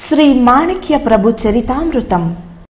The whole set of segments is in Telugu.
శ్రీ మాణిక్య ప్రభు చరితామృతం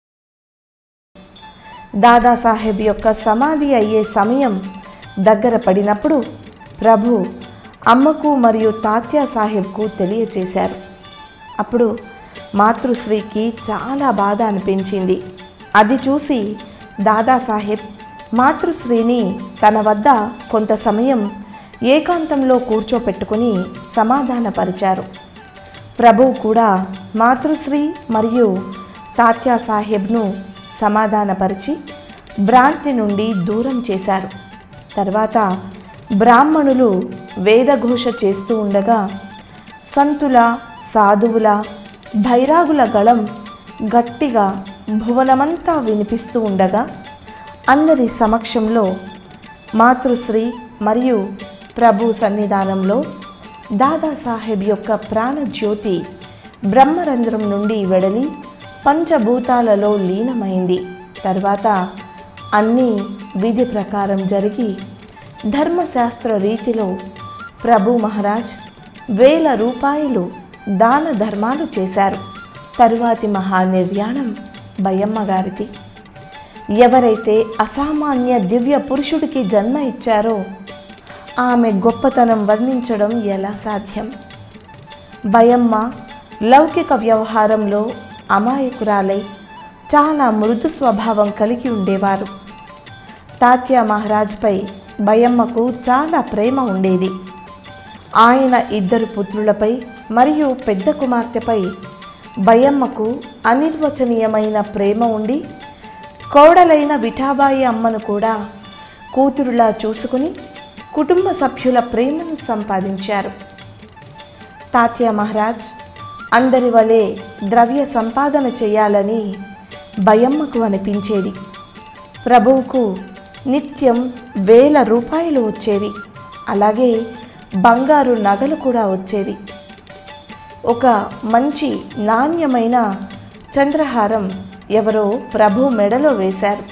దాదాసాహెబ్ యొక్క సమాధి అయ్యే సమయం దగ్గర పడినప్పుడు ప్రభు అమ్మకు మరియు తాత్యా సాహెబ్కు తెలియచేశారు అప్పుడు మాతృశ్రీకి చాలా బాధ అనిపించింది అది చూసి దాదాసాహెబ్ మాతృశ్రీని తన వద్ద కొంత సమయం ఏకాంతంలో కూర్చోపెట్టుకుని సమాధానపరిచారు ప్రభువు కూడా మాతృశ్రీ మరియు తాత్యా సాహెబ్ను సమాధానపరిచి భ్రాంతి నుండి దూరం చేశారు తర్వాత బ్రాహ్మణులు వేదఘోష చేస్తూ ఉండగా సంతుల సాధువుల భైరాగుల గళం గట్టిగా భువనమంతా వినిపిస్తూ ఉండగా అందరి సమక్షంలో మాతృశ్రీ మరియు ప్రభు సన్నిధానంలో దాదాసాహెబ్ యొక్క ప్రాణజ్యోతి బ్రహ్మరంధ్రం నుండి వెడలి పంచభూతాలలో లీనమైంది తర్వాత అన్నీ విధి ప్రకారం జరిగి ధర్మశాస్త్ర రీతిలో ప్రభు మహారాజ్ వేల రూపాయలు దాన ధర్మాలు చేశారు తరువాతి మహానిర్యాణం బయ్యమ్మ గారిది ఎవరైతే అసామాన్య దివ్య పురుషుడికి జన్మ ఇచ్చారో ఆమె గొప్పతనం వర్ణించడం ఎలా సాధ్యం భయమ్మ లౌకిక వ్యవహారంలో అమాయకురాలై చాలా మృదు స్వభావం కలిగి ఉండేవారు తాత్యా మహారాజ్పై భయమ్మకు చాలా ప్రేమ ఉండేది ఆయన ఇద్దరు పుత్రులపై మరియు పెద్ద కుమార్తెపై భయమ్మకు అనిర్వచనీయమైన ప్రేమ ఉండి కోడలైన విఠాబాయి అమ్మను కూడా కూతురులా చూసుకుని కుటుంబ సభ్యుల ప్రేమను సంపాదించారు తాత్య మహారాజ్ అందరి వలె ద్రవ్య సంపాదన చేయాలని భయమ్మకు అనిపించేది ప్రభువుకు నిత్యం వేల రూపాయలు వచ్చేవి అలాగే బంగారు నగలు కూడా వచ్చేవి ఒక మంచి నాణ్యమైన చంద్రహారం ఎవరో ప్రభు మెడలో వేశారు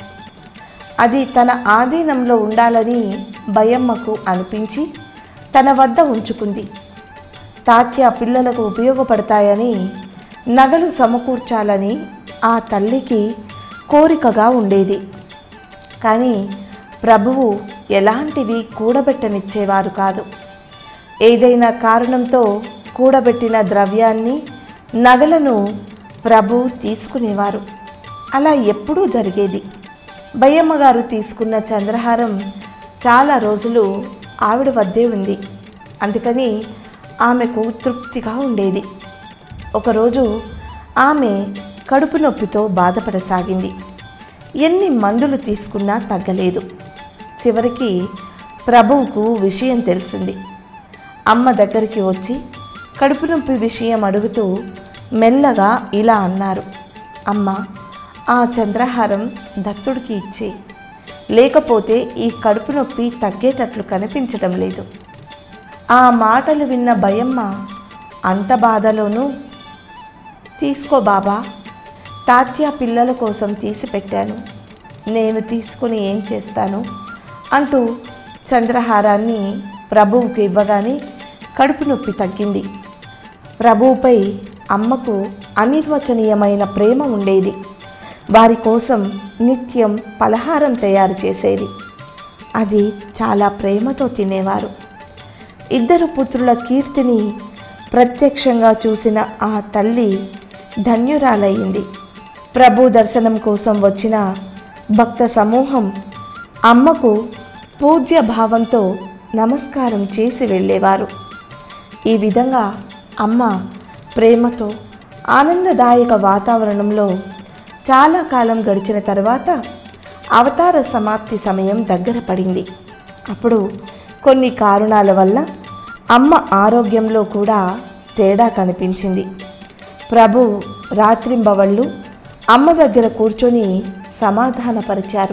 అది తన ఆధీనంలో ఉండాలని భయమ్మకు అనిపించి తన వద్ద ఉంచుకుంది తాత్య పిల్లలకు ఉపయోగపడతాయని నగలు సమకూర్చాలని ఆ తల్లికి కోరికగా ఉండేది కానీ ప్రభువు ఎలాంటివి కూడబెట్టనిచ్చేవారు కాదు ఏదైనా కారణంతో కూడబెట్టిన ద్రవ్యాన్ని నగలను ప్రభు తీసుకునేవారు అలా ఎప్పుడూ జరిగేది బయ్యమ్మ గారు తీసుకున్న చంద్రహారం చాలా రోజులు ఆవిడ వద్దే ఉంది అందుకని ఆమెకు తృప్తిగా ఉండేది ఒకరోజు ఆమె కడుపు నొప్పితో బాధపడసాగింది ఎన్ని మందులు తీసుకున్నా తగ్గలేదు చివరికి ప్రభువుకు విషయం తెలిసింది అమ్మ దగ్గరికి వచ్చి కడుపు నొప్పి విషయం అడుగుతూ మెల్లగా ఇలా అన్నారు అమ్మ ఆ చంద్రహారం దత్తుడికి ఇచ్చే లేకపోతే ఈ కడుపు నొప్పి తగ్గేటట్లు కనిపించడం లేదు ఆ మాటలు విన్న భయమ్మ అంత బాధలోనూ తీసుకో బాబా తాత్య పిల్లల కోసం తీసి పెట్టాను నేను తీసుకుని ఏం చేస్తాను అంటూ చంద్రహారాన్ని ప్రభువుకు ఇవ్వగానే కడుపు నొప్పి తగ్గింది ప్రభువుపై అమ్మకు అనిర్వచనీయమైన ప్రేమ ఉండేది వారి కోసం నిత్యం పలహారం తయారు చేసేది అది చాలా ప్రేమతో తినేవారు ఇద్దరు పుత్రుల కీర్తిని ప్రత్యక్షంగా చూసిన ఆ తల్లి ధన్యురాలయ్యింది ప్రభు దర్శనం కోసం వచ్చిన భక్త సమూహం అమ్మకు పూజ్య భావంతో నమస్కారం చేసి వెళ్ళేవారు ఈ విధంగా అమ్మ ప్రేమతో ఆనందదాయక వాతావరణంలో చాలా కాలం గడిచిన తర్వాత అవతార సమాప్తి సమయం దగ్గర పడింది అప్పుడు కొన్ని కారణాల వల్ల అమ్మ ఆరోగ్యంలో కూడా తేడా కనిపించింది ప్రభు రాత్రింబవళ్ళు అమ్మ దగ్గర కూర్చొని సమాధానపరిచారు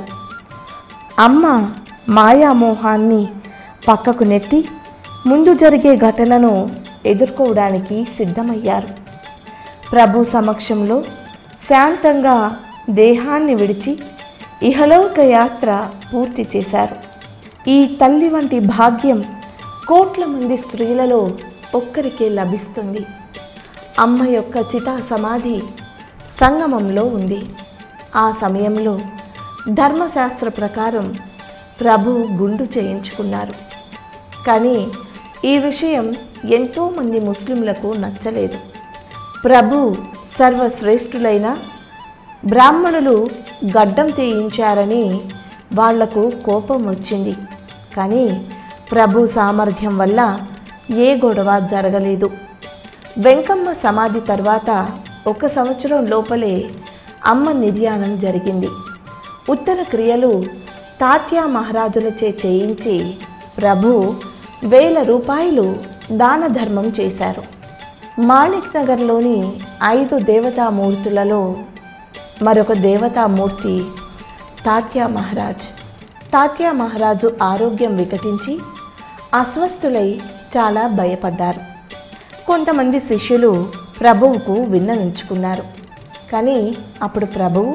అమ్మ మాయామోహాన్ని పక్కకు నెట్టి ముందు జరిగే ఘటనను ఎదుర్కోవడానికి సిద్ధమయ్యారు ప్రభు సమక్షంలో శాంతంగా దేహాన్ని విడిచి ఇహలోక యాత్ర పూర్తి చేశారు ఈ తల్లి వంటి భాగ్యం కోట్ల మంది స్త్రీలలో ఒక్కరికే లభిస్తుంది అమ్మ యొక్క చితా సమాధి సంగమంలో ఉంది ఆ సమయంలో ధర్మశాస్త్ర ప్రకారం ప్రభు గుండు చేయించుకున్నారు కానీ ఈ విషయం ఎంతోమంది ముస్లింలకు నచ్చలేదు ప్రభు సర్వశ్రేష్ఠులైన బ్రాహ్మణులు గడ్డం తీయించారని వాళ్లకు కోపం వచ్చింది కానీ ప్రభు సామర్థ్యం వల్ల ఏ గొడవ జరగలేదు వెంకమ్మ సమాధి తర్వాత ఒక సంవత్సరం లోపలే అమ్మ నిర్యాణం జరిగింది ఉత్తర క్రియలు తాత్యా మహారాజులచే చేయించి ప్రభు వేల రూపాయలు దాన ధర్మం చేశారు మాణిక్ నగర్లోని ఐదు దేవతామూర్తులలో మరొక దేవతామూర్తి తాత్యా మహారాజ్ తాత్యా మహారాజు ఆరోగ్యం వికటించి అస్వస్థులై చాలా భయపడ్డారు కొంతమంది శిష్యులు ప్రభువుకు విన్నవించుకున్నారు కానీ అప్పుడు ప్రభువు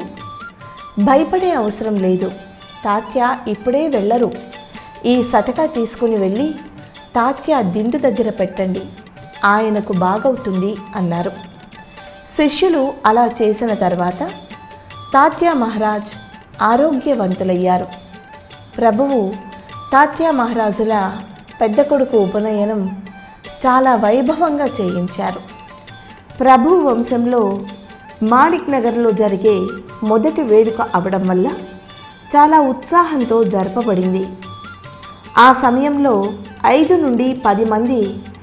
భయపడే అవసరం లేదు తాత్య ఇప్పుడే వెళ్ళరు ఈ సటకా తీసుకుని వెళ్ళి తాత్య దిండు దగ్గర పెట్టండి ఆయనకు బాగవుతుంది అన్నారు శిష్యులు అలా చేసిన తర్వాత తాత్య మహారాజ్ ఆరోగ్యవంతులయ్యారు ప్రభువు తాత్య మహారాజుల పెద్ద కొడుకు ఉపనయనం చాలా వైభవంగా చేయించారు ప్రభు వంశంలో మాణిక్ నగర్లో జరిగే మొదటి వేడుక అవడం వల్ల చాలా ఉత్సాహంతో జరపబడింది ఆ సమయంలో ఐదు నుండి పది మంది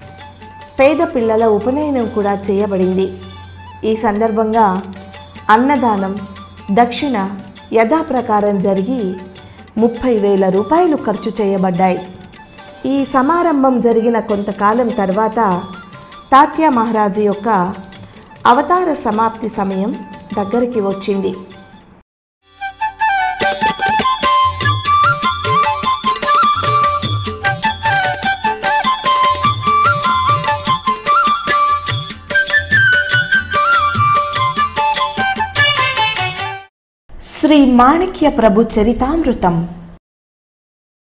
పేద పిల్లల ఉపనయనం కూడా చేయబడింది ఈ సందర్భంగా అన్నదానం దక్షిణ యథాప్రకారం జరిగి ముప్పై వేల రూపాయలు ఖర్చు చేయబడ్డాయి ఈ సమారంభం జరిగిన కొంతకాలం తర్వాత తాత్యా మహారాజు యొక్క అవతార సమాప్తి సమయం దగ్గరికి వచ్చింది శ్రీ మాణిక్య ప్రభు చరితామృతం